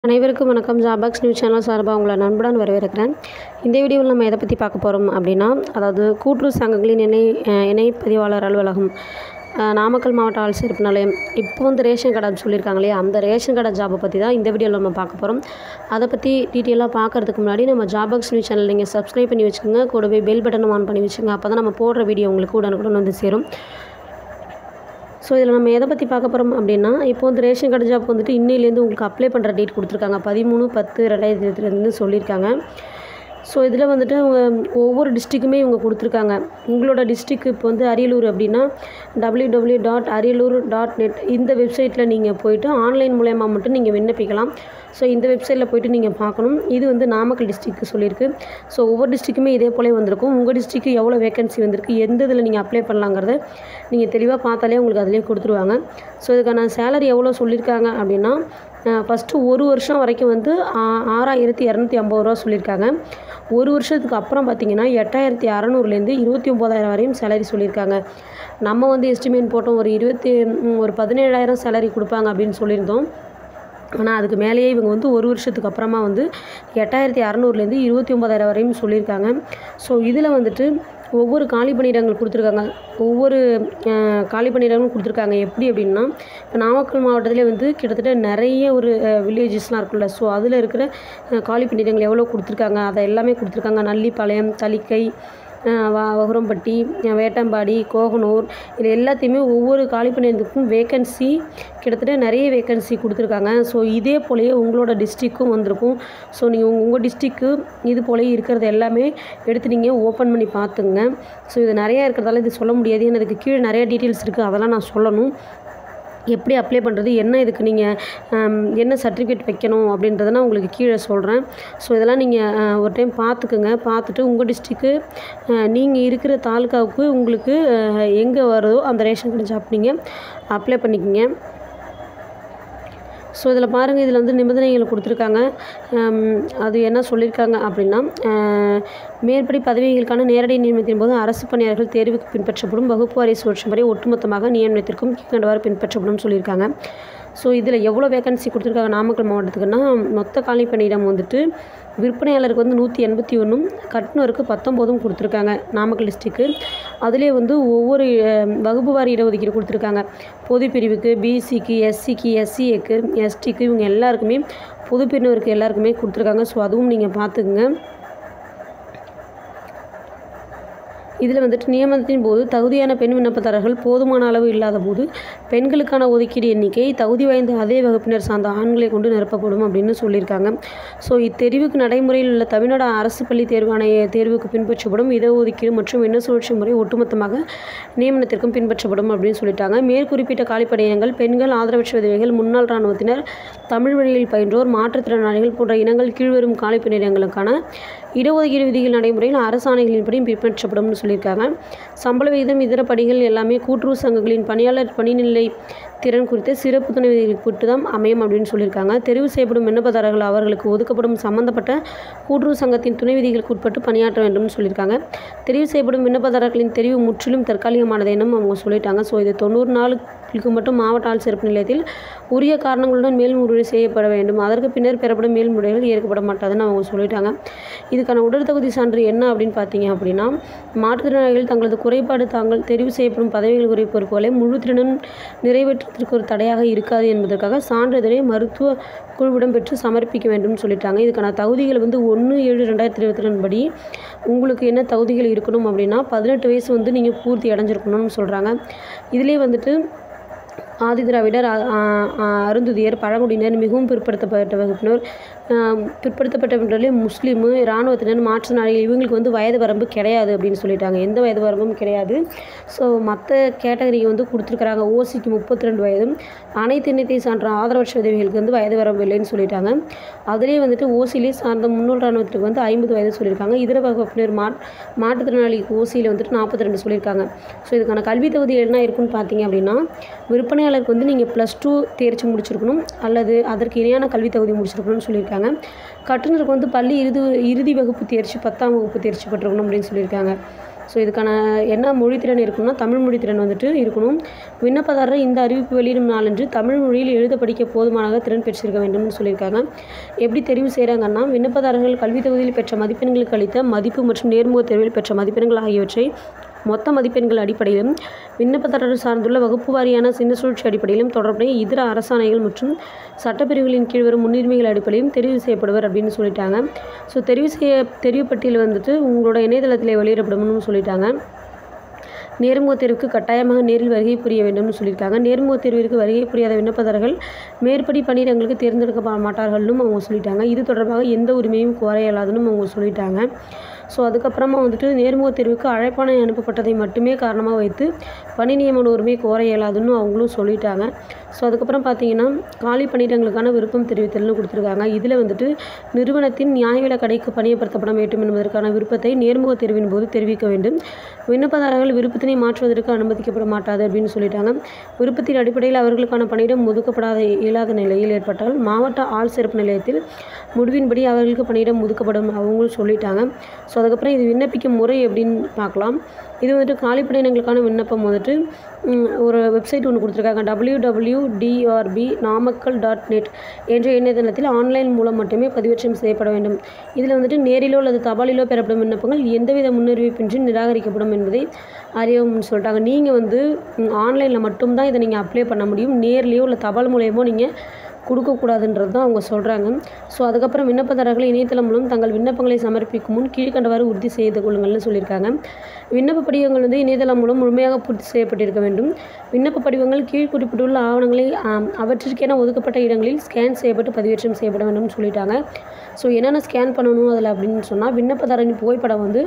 அனைவருக்கும் வணக்கம் ஜாபாக்ஸ் news channel சார்பாக உங்களை நண்புடன் வரவேற்கிறேன் இந்த வீடியோவில் நம்ம எதை பற்றி பார்க்க போகிறோம் அப்படின்னா அதாவது கூட்டுறவு சங்கங்களின் இணை அஹ் இணை பதிவாளர் அலுவலகம் அஹ் நாமக்கல் மாவட்ட ஆள் சிறப்பு நிலையம் இப்போ வந்து ரேஷன் கடை சொல்லியிருக்காங்க இல்லையா அந்த ரேஷன் கடை ஜாபை பற்றி தான் இந்த வீடியோவில் நம்ம பார்க்க போகிறோம் அதை பற்றி டீட்டெயிலாக பார்க்கறதுக்கு முன்னாடி நம்ம ஜாபாக்ஸ் நியூஸ் சேனல் நீங்கள் சப்ஸ்கிரைப் பண்ணி வச்சுக்கோங்க கூடவே பெல் பட்டனும் ஆன் பண்ணி வச்சுக்கோங்க அப்போ தான் நம்ம போடுற வீடியோ உங்களுக்கு உடனுக்குடன் வந்து சேரும் ஸோ இதில் நம்ம எதை பற்றி பார்க்க போகிறோம் அப்படின்னா இப்போ வந்து ரேஷன் கடை ஜாப் வந்துட்டு இன்னிலேருந்து உங்களுக்கு அப்ளை பண்ணுற டேட் கொடுத்துருக்காங்க பதிமூணு பத்து ரெண்டாயிரத்தி இருபத்திலேருந்து சொல்லியிருக்காங்க ஸோ இதில் வந்துட்டு அவங்க ஒவ்வொரு டிஸ்ட்ரிக்குமே இவங்க கொடுத்துருக்காங்க உங்களோட டிஸ்ட்ரிக் இப்போ வந்து அரியலூர் அப்படின்னா W W dot Ariyalur dot net இந்த வெப்சைட்டில் நீங்கள் போயிட்டு ஆன்லைன் மூலயமா மட்டும் நீங்கள் விண்ணப்பிக்கலாம் ஸோ இந்த வெப்சைட்டில் போயிட்டு நீங்கள் பார்க்கணும் இது வந்து நாமக்கல் டிஸ்ட்ரிக்கு சொல்லியிருக்கு ஸோ ஒவ்வொரு டிஸ்ட்ரிக்குமே இதே போலே வந்திருக்கும் உங்கள் டிஸ்ட்ரிக்கு எவ்வளோ வேகன்சி வந்திருக்கு எந்த இதில் நீங்கள் அப்ளை பண்ணலாங்கிறத நீங்கள் தெளிவாக பார்த்தாலே உங்களுக்கு அதிலே கொடுத்துருவாங்க ஸோ இதுக்கான சேலரி எவ்வளோ சொல்லியிருக்காங்க அப்படின்னா ஃபஸ்ட்டு ஒரு வருஷம் வரைக்கும் வந்து ஆ- ஆறாயிரத்தி இரநூத்தி ஐம்பது ரூபா சொல்லியிருக்காங்க ஒரு வருஷத்துக்கு அப்புறம் பார்த்தீங்கன்னா எட்டாயிரத்தி அறநூறுலேருந்து இருபத்தி ஒம்போதாயிரம் வரையும் சேலரி சொல்லியிருக்காங்க நம்ம வந்து எஸ்டிமேட் போட்டோம் ஒரு இருபத்தி ம், ஒரு பதினேழாயிரம் சேலரி கொடுப்பாங்க அப்படின்னு சொல்லியிருந்தோம் ஆனால் அதுக்கு மேலேயே இவங்க வந்து ஒரு வருஷத்துக்கு அப்புறமா வந்து எட்டாயிரத்தி அறநூறுலேருந்து இருபத்தி ஒம்பதாயிரம் வரையும் சொல்லியிருக்காங்க ஸோ இதில் வந்துட்டு ஒவ்வொரு காலி பணியிடங்கள் கொடுத்துருக்காங்க ஒவ்வொரு அஹ், காலி பணியிடங்களும் கொடுத்துருக்காங்க எப்படி அப்படின்னா இப்போ நாமக்கல் மாவட்டத்திலே வந்து கிட்டத்தட்ட நிறைய ஒரு வில்லேஜஸ்லாம் இருக்குல்ல ஸோ அதில் இருக்கிற அஹ், காலி பணியிடங்கள் எவ்வளோ கொடுத்துருக்காங்க அதை எல்லாமே கொடுத்துருக்காங்க நல்லிப்பாளையம் தலிக்கை அஹ் வ- வகுரம்பட்டி அஹ் வேட்டம்பாடி கோகனூர் இது எல்லாத்தையுமே ஒவ்வொரு காலி பணியிடத்துக்கும் வேக்கன்சி கிட்டத்தட்ட நிறைய வேக்கன்சி கொடுத்துருக்காங்க ஸோ இதே போலயே உங்களோட டிஸ்ட்ரிக்கும் வந்திருக்கும் ஸோ நீங்கள் உங்கள் டிஸ்ட்ரிக்கு இது போலயே இருக்கிறது எல்லாமே எடுத்து நீங்கள் ஓப்பன் பண்ணி பார்த்துங்க ஸோ இது நிறையா இருக்கிறதால இது சொல்ல முடியாது ஏன்னா இதுக்கு கீழே நிறைய டீட்டெயில்ஸ் இருக்குது அதெல்லாம் நான் சொல்லணும் எப்படி அப்ளை பண்ணுறது என்ன இதுக்கு நீங்கள் என்ன சர்டிஃபிகேட் வைக்கணும் அப்படின்றத நான் உங்களுக்கு கீழே சொல்கிறேன் ஸோ இதெல்லாம் நீங்கள் ஒரு டைம் பார்த்துக்குங்க பார்த்துட்டு உங்கள் டிஸ்ட்ரிக்கு நீங்கள் இருக்கிற தாலுக்காவுக்கு உங்களுக்கு எங்கே வருதோ அந்த ரேஷன் கடை ஜாப் நீங்கள் அப்ளை பண்ணிக்கோங்க ஸோ இதில் பாருங்கள் இதில் வந்து நிபந்தனைகள் கொடுத்துருக்காங்க ஹம், அது என்ன சொல்லியிருக்காங்க அப்படின்னா அஹ், மேற்படி பதவிகளுக்கான நேரடி நியமனத்தின் போது அரசு பணியாளர்கள் தேர்வுக்கு பின்பற்றப்படும் வகுப்பு வாரிய சுழற்சி முறை ஒட்டுமொத்தமாக நியமனத்திற்கும் கீழ்கண்டவாறு பின்பற்றப்படும் சொல்லியிருக்காங்க ஸோ இதில் எவ்வளோ வேகன்சி கொடுத்துருக்காங்க நாமக்கல் மாவட்டத்துக்குன்னா மொத்த காலி பணியிடம் வந்துட்டு விற்பனையாளருக்கு வந்து நூற்றி எண்பத்தி ஒன்றும் கட்டுனருக்கு பத்தொம்போதும் கொடுத்துருக்காங்க நாமக்கல் டிஸ்ட்ரிக்கு அதிலே வந்து ஒவ்வொரு அஹ், வகுப்பு வாரி இடஒதுக்கீடு கொடுத்துருக்காங்க பொது பிரிவுக்கு பிசிக்கு எஸ்சிக்கு எஸ்சிஏக்கு எஸ்டிக்கு இவங்க எல்லாருக்குமே பொது பிரிவினருக்கு எல்லாருக்குமே கொடுத்துருக்காங்க ஸோ அதுவும் நீங்கள் பார்த்துக்குங்க இதில் வந்துட்டு நியமனத்தின் போது தகுதியான பெண் விண்ணப்பதாரர்கள் போதுமான அளவு இல்லாத போது பெண்களுக்கான ஒதுக்கீடு எண்ணிக்கை தகுதி வாய்ந்த அதே வகுப்பினர் சார்ந்த ஆண்களை கொண்டு நிரப்பப்படும் அப்படின்னு சொல்லியிருக்காங்க ஸோ இத்தெரிவுக்கு நடைமுறையில் உள்ள தமிழ்நாடு அரசு பள்ளி தேர்வாணைய தேர்வுக்கு பின்பற்றப்படும் இடஒதுக்கீடு மற்றும் எண்ண சுழற்சி முறை ஒட்டுமொத்தமாக நியமனத்திற்கும் பின்பற்றப்படும் அப்படின்னு சொல்லிட்டாங்க மேற்குறிப்பிட்ட காலிப்பணியிடங்கள் பெண்கள் ஆதரவற்ற விதவைகள் முன்னாள் இராணுவத்தினர் தமிழ் வழியில் பயின்றோர் மாற்றுத்திறனாளிகள் போன்ற இனங்கள் கீழ்வரும் காலிப்பணியிடங்களுக்கான இடஒதுக்கீடு விதிகள் நடைமுறையில் அரசாணைகளின்படி பின்பற்றப்படும்னு சொல்லியிருக்காங்க சம்பள விகிதம் இதர படிகள் எல்லாமே கூட்டுறவு சங்கங்களின் பணியாளர் பணிநிலை திறன் குறித்த சிறப்பு துணை விதிகளுக்கு உட்பட்டு தான் அமையும் அப்படின்னு சொல்லியிருக்காங்க தெரிவு செய்யப்படும் விண்ணப்பதாரர்கள் அவர்களுக்கு ஒதுக்கப்படும் சம்பந்தப்பட்ட கூட்டுறவு சங்கத்தின் துணை விதிகளுக்கு உட்பட்டு பணியாற்ற வேண்டும்னு சொல்லியிருக்காங்க தெரிவு செய்யப்படும் விண்ணப்பதாரர்களின் தெரிவு முற்றிலும் தற்காலிகமானது என்னும் அவங்க சொல்லிட்டாங்க ஸோ இது தொண்ணூறு நாளுக்கு மட்டும் மாவட்ட ஆள் சிறப்பு நிலையத்தில் உரிய காரணங்களுடன் மேல்முறையீடு செய்யப்பட வேண்டும் அதற்கு பின்னர் பெறப்படும் மேல்முறைகள் ஏற்கப்பட மாட்டாதுன்னு அவங்க சொல்லிட்டாங்க இதுக்கான உடல் தகுதி சான்று என்ன அப்படின்னு பார்த்தீங்க அப்படின்னா மாற்றுத்திறனாளிகள் தங்களது குறைபாடு தாங்கள் தெரிவு செய்யப்படும் பதவிகள் குறி பொறுப்புகளை முழு திறனும் நிறைவேற்றத்திற்கு ஒரு தடையாக இருக்காது என்பதற்காக சான்றிதழை மருத்துவ குழுவிடம் பெற்று சமர்ப்பிக்க வேண்டும்னு சொல்லிட்டாங்க இதுக்கான தகுதிகள் வந்து ஒன்று ஏழு ரெண்டாயிரத்தி இருபத்தி ரெண்டு படி உங்களுக்கு என்ன தகுதிகள் இருக்கணும் அப்படின்னா பதினெட்டு வயசு வந்து நீங்கள் பூர்த்தி அடைஞ்சிருக்கணும்னு சொல்கிறாங்க இதிலே வந்துட்டு ஆதிதிராவிடர் அ- அ- அ- அருந்துதியர் பழங்குடியினர் மிகவும் பிற்படுத்தப்பட்ட வகுப்பினர் ஆம், பிற்படுத்தப்பட்டவர்களே முஸ்லீமு இராணுவத்தினர் மாற்றுத்திறனாளிகள் இவங்களுக்கு வந்து வயது வரம்பு கிடையாது அப்படின்னு சொல்லிட்டாங்க எந்த வயது வரம்பும் கிடையாது ஸோ மற்ற கேட்டகரிக்கு வந்து கொடுத்துருக்குறாங்க ஓசிக்கு முப்பத்தி ரெண்டு வயதும் அனைத்து இனத்தை சான்ற ஆதரவற்ற உதவிகளுக்கு வந்து வயது வரம்பு இல்லைன்னு சொல்லிட்டாங்க அதுலேயே வந்துட்டு ஓசிலே சார்ந்த முன்னாள் இராணுவத்திற்கு வந்து ஐம்பது வயது சொல்லியிருக்காங்க இதர வகுப்பினர் மாட் மாற்றுத்திறனாளிக்கு ஓசியில் வந்துட்டு நாற்பத்தி ரெண்டு சொல்லியிருக்காங்க ஸோ இதுக்கான கல்வி தகுதி என்ன இருக்குன்னு பார்த்தீங்க அப்படின்னா விற்பனையாளருக்கு வந்து நீங்கள் ப்ளஸ் டூ தேர்ச்சி முடிச்சிருக்கணும் அல்லது அதற்கு இணையான கல்வி தகுதி முடிச்சிருக்கணும்னு சொல்லியிருக்காங்க கட்டுனருக்கு வந்து பள்ளி இறுதி இறுதி வகுப்பு தேர்ச்சி பத்தாம் வகுப்பு தேர்ச்சி பெற்றிருக்கணும் அப்படின்னு சொல்லியிருக்காங்க ஸோ இதுக்கான என்ன மொழித்திறன் இருக்கணும்னா தமிழ் மொழித்திறன் வந்துட்டு இருக்கணும் விண்ணப்பதாரர் இந்த அறிவிப்பு வெளியிடும் நாளன்று தமிழ் மொழியில் எழுத படிக்க போதுமான திறன் பெற்றிருக்க வேண்டும்னு சொல்லியிருக்காங்க எப்படி தெரிவு செய்கிறாங்கன்னா விண்ணப்பதாரர்கள் கல்வி தொகுதியில் பெற்ற மதிப்பெண்களுக்கு அளித்த மதிப்பு மற்றும் நேர்முக தேர்வில் பெற்ற மதிப்பெண்கள் ஆகியவற்றை மொத்த மதிப்பெண்கள் அடிப்படையிலும் விண்ணப்பதாரர் சார்ந்துள்ள வகுப்பு வாரியான சின்ன சூழ்ச்சி அடிப்படையிலும் தொடர்புடைய இதர அரசாணைகள் மற்றும் சட்டப்பிரிவுகளின் கீழ் வரும் முன்னுரிமைகள் அடிப்படையிலும் தெரிவு செய்யப்படுவர் அப்படின்னு சொல்லிட்டாங்க ஸோ தெரிவு செய்ய தெரிவு பட்டியல் வந்துட்டு உங்களோட இணையதளத்தில் வெளியிடப்படும்னு சொல்லிட்டாங்க நேர்முக தேர்வுக்கு கட்டாயமாக நேரில் வருகை புரிய வேண்டும்னு சொல்லியிருக்காங்க நேர்முக தேர்விற்கு வருகை புரியாத விண்ணப்பதாரர்கள் மேற்படி பணியிடங்களுக்கு தேர்ந்தெடுக்க மாட்டார்கள்னு அவங்க சொல்லிட்டாங்க இது தொடர்பாக எந்த உரிமையும் கோர இயலாதுன்னு அவங்க சொல்லிட்டாங்க ஸோ அதுக்கப்புறமா வந்துட்டு நேர்முக தேர்வுக்கு அழைப்பானை அனுப்பப்பட்டதை மட்டுமே காரணமாக வைத்து பணி நியமன உரிமை கோர இயலாதுன்னு அவங்களும் சொல்லிட்டாங்க ஸோ அதுக்கப்புறம் பார்த்தீங்கன்னா காலி பணியிடங்களுக்கான விருப்பம் தெரிவித்தல்னு கொடுத்துருக்காங்க இதில் வந்துட்டு நிறுவனத்தின் நியாயவில கடைக்கு பணியப்படுத்தப்பட வேண்டும் என்பதற்கான விருப்பத்தை நேர்முக தேர்வின் போது தெரிவிக்க வேண்டும் விண்ணப்பதாரர்கள் விருப்பத்தினை மாற்றுவதற்கு அனுமதிக்கப்பட மாட்டாது அப்படின்னு சொல்லிட்டாங்க விருப்பத்தின் அடிப்படையில் அவர்களுக்கான பணியிடம் ஒதுக்கப்படாத இயலாத நிலையில் ஏற்பட்டால் மாவட்ட ஆள் சிறப்பு நிலையத்தில் முடிவின்படி அவர்களுக்கு பணியிடம் ஒதுக்கப்படும் அவங்களும் சொல்லிட்டாங்க ஸோ அதுக்கப்புறம் இது விண்ணப்பிக்கும் முறை எப்படின்னு பார்க்கலாம் இது வந்துட்டு காலி பணியிடங்களுக்கான விண்ணப்பம் வந்துட்டு ம், ஒரு வெப்சைட் ஒன்று கொடுத்துருக்காங்க W W TRP Namakkal dot net என்ற இணையதளத்தில் ஆன்லைன் மூலம் மட்டுமே பதிவேற்றம் செய்யப்பட வேண்டும் இதில் வந்துட்டு நேரிலோ அல்லது தபாலிலோ பெறப்படும் விண்ணப்பங்கள் எந்தவித முன்னறிவிப்பின்றி நிராகரிக்கப்படும் என்பதை அறியவும் சொல்லிட்டாங்க நீங்கள் வந்து ஆன்லைனில் மட்டும்தான் இதை நீங்கள் அப்ளை பண்ண முடியும் நேர்லேயோ இல்லை தபால் மூலியமோ நீங்கள் கொடுக்கக்கூடாதுன்றது தான் அவங்க சொல்கிறாங்க ஸோ அதுக்கப்புறம் விண்ணப்பதாரர்கள் இணையதளம் மூலம் தங்கள் விண்ணப்பங்களை சமர்ப்பிக்கும் முன் கீழ்கண்டவாறு உறுதி செய்து கொள்ளுங்கள்னு சொல்லியிருக்காங்க விண்ணப்ப படிவங்கள் வந்து இணையதளம் மூலம் முழுமையாக பூர்த்தி செய்யப்பட்டிருக்க வேண்டும் விண்ணப்ப படிவங்கள் கீழ் குறிப்பிட்டுள்ள ஆவணங்களை ஆம், அவற்றிற்கென ஒதுக்கப்பட்ட இடங்களில் ஸ்கேன் செய்யப்பட்டு பதிவேற்றம் செய்யப்பட வேண்டும்னு சொல்லிட்டாங்க ஸோ என்னென்ன ஸ்கேன் பண்ணணும் அதில் அப்படின்னு சொன்னால் விண்ணப்பதாரரின் புகைப்படம் வந்து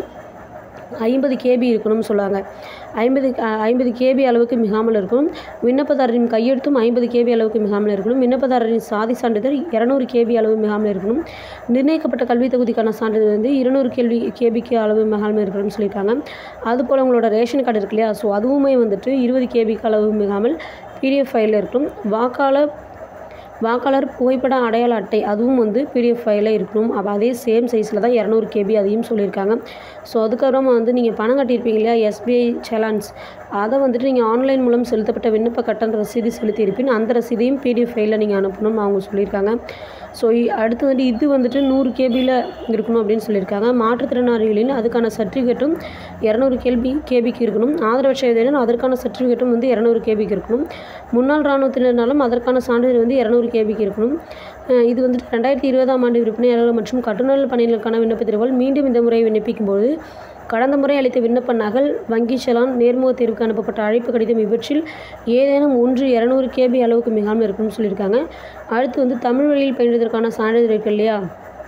ஐம்பது கேபி இருக்கணும்னு சொல்லுவாங்க ஐம்பது ஐம்பது கேபி அளவுக்கு மிகாமல் இருக்கணும் விண்ணப்பதாரரின் கையெழுத்தும் ஐம்பது கேபி அளவுக்கு மிகாமல் இருக்கணும் விண்ணப்பதாரரின் சாதி சான்றிதழ் இரநூறு கேபி அளவு மிகாமல் இருக்கணும் நிர்ணயிக்கப்பட்ட கல்வி தகுதிக்கான சான்றிதழ் வந்து இருநூறு கேள்வி கேபிக்கு அளவு மிகாமல் இருக்கணும்னு சொல்லியிருக்காங்க அதுபோல் உங்களோட ரேஷன் கார்டு இருக்கு இல்லையா ஸோ அதுவுமே வந்துட்டு இருபது கேபிக்கு அளவு மிகாமல் பிடிஎஃப் ஃபைலில் இருக்கணும் வாக்காளர் வாக்காளர் புகைப்பட அடையாள அட்டை அதுவும் வந்து பிடிஎஃப் ஃபைலில் இருக்கணும் அப்போ அதே சேம் சைஸில் தான் இரநூறு கேபி அதையும் சொல்லியிருக்காங்க ஸோ அதுக்கப்புறமா வந்து நீங்கள் பணம் கட்டியிருப்பீங்க இல்லையா எஸ்பிஐ செலான்ஸ் அதை வந்துட்டு நீங்கள் ஆன்லைன் மூலம் செலுத்தப்பட்ட விண்ணப்ப கட்டண ரசீது செலுத்தியிருப்பீங்க அந்த ரசீதையும் பிடிஎஃப் ஃபைலில் நீங்கள் அனுப்பணும்னு அவங்க சொல்லியிருக்காங்க ஸோ அடுத்து வந்து இது வந்துட்டு நூறு கேபியில் இருக்கணும் அப்படின்னு சொல்லியிருக்காங்க மாற்றுத்திறனாளிகளின் அதுக்கான சர்டிஃபிகேட்டும் இரநூறு கேள்வி கேபிக்கு இருக்கணும் ஆதரவற்ற ஏதேனும் அதற்கான சர்டிஃபிகேட்டும் வந்து இரநூறு கேபிக்கு இருக்கணும் முன்னாள் இராணுவத்தினர்னாலும் அதற்கான சான்றிதழ் வந்து இரநூறு கேபிக்கு இருக்கணும் அஹ் இது வந்துட்டு ரெண்டாயிரத்தி இருபதாம் ஆண்டு விற்பனையாளர்கள் மற்றும் கட்டுநர் பணிகளுக்கான விண்ணப்பத்திற்குள் மீண்டும் இந்த முறை விண்ணப்பிக்கும்போது கடந்த முறை அளித்த விண்ணப்ப நகல் வங்கி செலான் நேர்முக தேர்வுக்கு அனுப்பப்பட்ட அழைப்பு கடிதம் இவற்றில் ஏதேனும் ஒன்று இரநூறு கேபி அளவுக்கு மிகாமல் இருக்கும்னு சொல்லியிருக்காங்க அடுத்து வந்து தமிழ் வழியில் பயின்றதற்கான சான்றிதழ் இருக்கு இல்லையா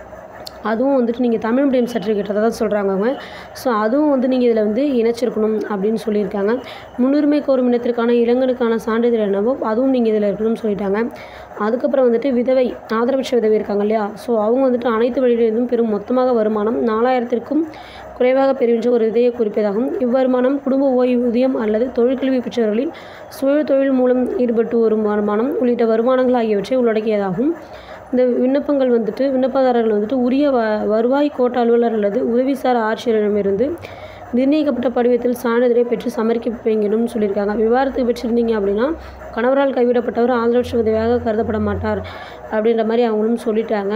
அதுவும் வந்துட்டு நீங்கள் தமிழ் மீடியம் சர்டிஃபிகேட் அதை தான் சொல்கிறாங்க அவங்க ஸோ அதுவும் வந்து நீங்கள் இதில் வந்து இணைச்சிருக்கணும் அப்படின்னு சொல்லியிருக்காங்க முன்னுரிமை கோரும் இனத்திற்கான இளைஞனுக்கான சான்றிதழ் என்னவோ அதுவும் நீங்கள் இதில் இருக்கணும்னு சொல்லிட்டாங்க அதுக்கப்புறம் வந்துட்டு விதவை ஆதரவற்ற விதவை இருக்காங்க இல்லையா ஸோ அவங்க வந்துட்டு அனைத்து வழிகளிலிருந்தும் பெரும் மொத்தமாக வருமானம் நாலாயிரத்திற்கும் குறைவாக பெறுகின்ற ஒரு இதையை குறிப்பதாகும் இவ்வருமானம் குடும்ப ஓய்வூதியம் அல்லது தொழிற்கல்வி பெற்றவர்களின் சுய தொழில் மூலம் ஈடுபட்டு வரும் வருமானம் உள்ளிட்ட வருமானங்கள் ஆகியவற்றை உள்ளடக்கியதாகும் இந்த விண்ணப்பங்கள் வந்துட்டு விண்ணப்பதாரர்கள் வந்துட்டு உரிய வ வருவாய் கோட்ட அலுவலர் அல்லது உதவிசார் ஆட்சியரிடமிருந்து நிர்ணயிக்கப்பட்ட படிவத்தில் சான்றிதழை பெற்று சமர்ப்பிப்பீங்கன்னு சொல்லியிருக்காங்க விவாதத்துக்கு பெற்றிருந்தீங்க அப்படின்னா கணவரால் கைவிடப்பட்டவர் ஆதரவற்ற உதவியாக கருதப்பட மாட்டார் அப்படின்ற மாதிரி அவங்களும் சொல்லிட்டாங்க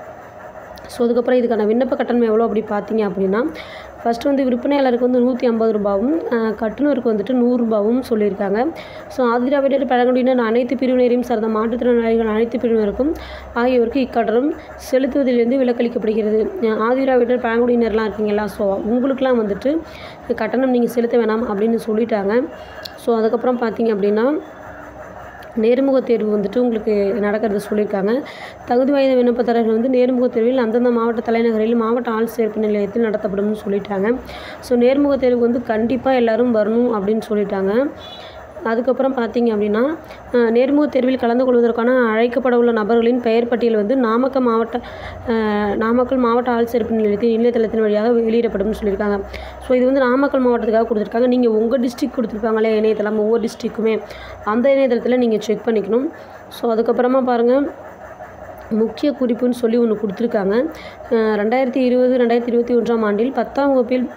ஸோ அதுக்கப்புறம் இதுக்கான விண்ணப்ப கட்டணம் எவ்வளோ அப்படி பார்த்தீங்க அப்படின்னா ஃபஸ்ட்டு வந்து விற்பனையாளருக்கு வந்து நூற்றி ஐம்பது ரூபாவும் அஹ், கட்டுனருக்கு வந்துட்டு நூறுரூபாவும் சொல்லியிருக்காங்க ஸோ ஆதிராவிடர் பழங்குடியினர் அனைத்து பிரிவினரையும் சார்ந்த மாற்றுத்திறனாளிகள் அனைத்து பிரிவினருக்கும் ஆகியோருக்கு இக்கட்டணம் செலுத்துவதிலிருந்து விலக்களிக்கப்படுகிறது அஹ், ஆதிராவிடர் பழங்குடியினர்லாம் இருக்கீங்களா ஸோ உங்களுக்குலாம் வந்துட்டு கட்டணம் நீங்கள் செலுத்த வேணாம் அப்படின்னு சொல்லிட்டாங்க ஸோ அதுக்கப்புறம் பார்த்தீங்க அப்படின்னா நேர்முக தேர்வு வந்துட்டு உங்களுக்கு நடக்கிறது சொல்லியிருக்காங்க தகுதி வாய்ந்த விண்ணப்பதாரர்கள் வந்து நேர்முக தேர்வில் அந்தந்த மாவட்ட தலைநகரில் மாவட்ட ஆள் சேர்ப்பு நிலையத்தில் நடத்தப்படும்னு சொல்லிட்டாங்க ஸோ நேர்முக தேர்வுக்கு வந்து கண்டிப்பாக எல்லாரும் வரணும் அப்படின்னு சொல்லிட்டாங்க அதுக்கப்புறம் பார்த்தீங்க அப்படின்னா அஹ், நேர்முக தேர்வில் கலந்து கொள்வதற்கான அழைக்கப்பட உள்ள நபர்களின் பெயர் பட்டியல் வந்து நாமக்கல் மாவட்ட அஹ், நாமக்கல் மாவட்ட ஆள் சேர்ப்பு நிலையத்தின் இணையதளத்தின் வழியாக வெளியிடப்படும்னு சொல்லியிருக்காங்க ஸோ இது வந்து நாமக்கல் மாவட்டத்துக்காக கொடுத்துருக்காங்க நீங்கள் உங்கள் டிஸ்ட்ரிக் கொடுத்துருப்பாங்களே இணையதளம் ஒவ்வொரு டிஸ்ட்ரிக்குமே அந்த இணையதளத்தில் நீங்கள் செக் பண்ணிக்கணும் ஸோ அதுக்கப்புறமா பாருங்கள் முக்கிய குறிப்புன்னு சொல்லி ஒன்று கொடுத்துருக்காங்க அஹ் ரெண்டாயிரத்தி இருபது ரெண்டாயிரத்தி இருபத்தி ஒன்றாம் ஆண்டில் பத்தாம் வகுப்பில்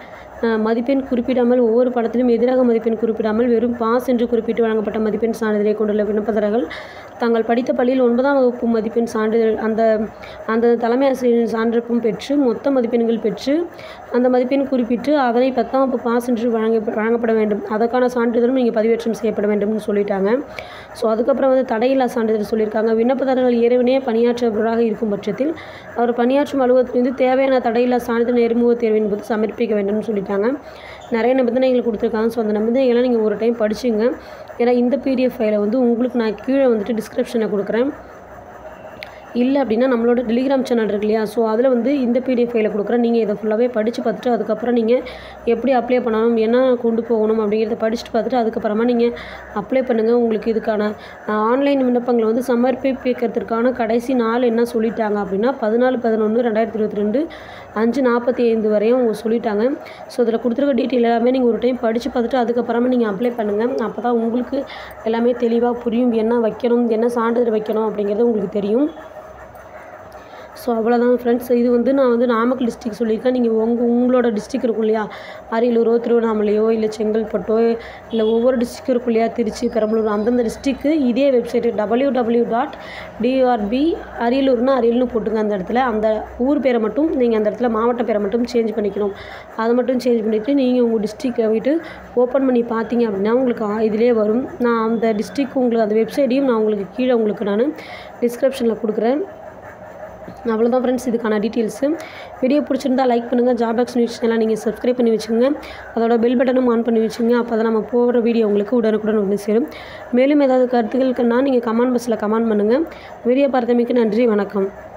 அஹ், மதிப்பெண் குறிப்பிடாமல் ஒவ்வொரு பாடத்திலும் எதிராக மதிப்பெண் குறிப்பிடாமல் வெறும் பாஸ் என்று குறிப்பிட்டு வழங்கப்பட்ட மதிப்பெண் சான்றிதழை கொண்டுள்ள விண்ணப்பதாரர்கள் தாங்கள் படித்த பள்ளியில் ஒன்பதாம் வகுப்பு மதிப்பெண் சான்றிதழ் அந்த அந்த தலைமை ஆசிரியரின் சான்றிதழும் பெற்று மொத்த மதிப்பெண்கள் பெற்று அந்த மதிப்பெண் குறிப்பிட்டு அதனை பத்தாம் வகுப்பு பாஸ் என்று வழங்க வழங்கப்பட வேண்டும் அதற்கான சான்றிதழும் நீங்கள் பதிவேற்றம் செய்யப்பட வேண்டும்னு சொல்லிட்டாங்க ஸோ அதுக்கப்புறம் வந்து தடையில்லா சான்றிதழ் சொல்லியிருக்காங்க விண்ணப்பதாரர்கள் ஏற்கனவே பணியாற்றுபவராக இருக்கும் பட்சத்தில் அவர் பணியாற்றும் அலுவலகத்திலிருந்து தேவையான தடையில்லா சான்றிதழ் நேர்முக தேர்வின் போது சமர்ப்பிக்க வேண்டும்னு சொல்லிட்டாங்க நிறைய நிபந்தனைகள் கொடுத்துருக்காங்க ஸோ அந்த நிபந்தனைகளை நீங்கள் ஒரு டைம் படிச்சுங்க ஏன்னா இந்த பிடிஎஃப் ஃபைலை வந்து உங்களுக்கு நான் கீழே வந்துட்டு டிஸ்கிரிப்ஷனில் கொடுக்குறேன் இல்லை அப்படின்னா நம்மளோட டெலிகிராம் சேனல் இருக்கு இல்லையா ஸோ அதில் வந்து இந்த பிடிஎஃப் ஃபைலை கொடுக்குறேன் நீங்கள் இதை ஃபுல்லாகவே படித்து பார்த்துட்டு அதுக்கப்புறம் நீங்கள் எப்படி அப்ளை பண்ணணும் என்ன கொண்டு போகணும் அப்படிங்கிறத படிச்சுட்டு பார்த்துட்டு அதுக்கப்புறமா நீங்கள் அப்ளை பண்ணுங்கள் உங்களுக்கு இதுக்கான ஆன்லைன் விண்ணப்பங்களை வந்து சமர்ப்பிக்கிறதுக்கான கடைசி நாள் என்ன சொல்லிட்டாங்க அப்படின்னா பதினாலு பதினொன்று ரெண்டாயிரத்தி இருபத்தி ரெண்டு அஞ்சு நாற்பத்தி ஐந்து வரையும் அவங்க சொல்லிட்டாங்க ஸோ இதில் கொடுத்துருக்க டீட்டெயில் எல்லாமே நீங்கள் ஒரு டைம் படித்து பார்த்துட்டு அதுக்கப்புறமா நீங்கள் அப்ளை பண்ணுங்கள் அப்போ தான் உங்களுக்கு எல்லாமே தெளிவாக புரியும் என்ன வைக்கணும் என்ன சான்றிதழ் வைக்கணும் அப்படிங்கிறது உங்களுக்கு தெரியும் ஸோ அவ்வளோதான் ஃப்ரெண்ட்ஸ் இது வந்து நான் வந்து நாமக்கல் டிஸ்ட்ரிக் சொல்லியிருக்கேன் நீங்கள் உங்கள் உங்களோட டிஸ்ட்ரிக் இருக்கும் இல்லையா அரியலூரோ திருவண்ணாமலையோ இல்லை செங்கல்பட்டோ இல்லை ஒவ்வொரு டிஸ்ட்ரிக் இருக்கும் இல்லையா திருச்சி பெரம்பலூர் அந்தந்த டிஸ்ட்ரிக்கு இதே website W W dot TRP அரியலூர்னா அரியல்னு போட்டுங்க அந்த இடத்துல அந்த ஊர் பேரை மட்டும் நீங்கள் அந்த இடத்துல மாவட்ட பேரை மட்டும் சேஞ்ச் பண்ணிக்கணும் அதை மட்டும் சேஞ்ச் பண்ணிவிட்டு நீங்கள் உங்கள் டிஸ்ட்ரிக்கை போயிட்டு ஓப்பன் பண்ணி பார்த்தீங்க அப்படின்னா உங்களுக்கு ஆ- இதிலே வரும் நான் அந்த டிஸ்ட்ரிக் உங்களுக்கு அந்த வெப்சைட்டையும் நான் உங்களுக்கு கீழே உங்களுக்கு நான் டிஸ்கிரிப்ஷனில் கொடுக்குறேன் அவ்வளோதான் ஃப்ரெண்ட்ஸ் இதுக்கான டீட்டெயில்ஸு வீடியோ பிடிச்சிருந்தா லைக் பண்ணுங்கள் ஜாபாக்ஸ் நியூஸ் சேனலை நீங்கள் சப்ஸ்கிரைப் பண்ணி வச்சுங்க அதோட பெல் பட்டனும் ஆன் பண்ணி வச்சுங்க அப்போ தான் நம்ம போகிற வீடியோ உங்களுக்கு உடனுக்குடன் வந்து சேரும் மேலும் ஏதாவது கருத்துக்களுக்குன்னா நீங்கள் கமெண்ட் பாக்ஸில் கமெண்ட் பண்ணுங்கள் வீடியோ பார்த்தமைக்கு நன்றி வணக்கம்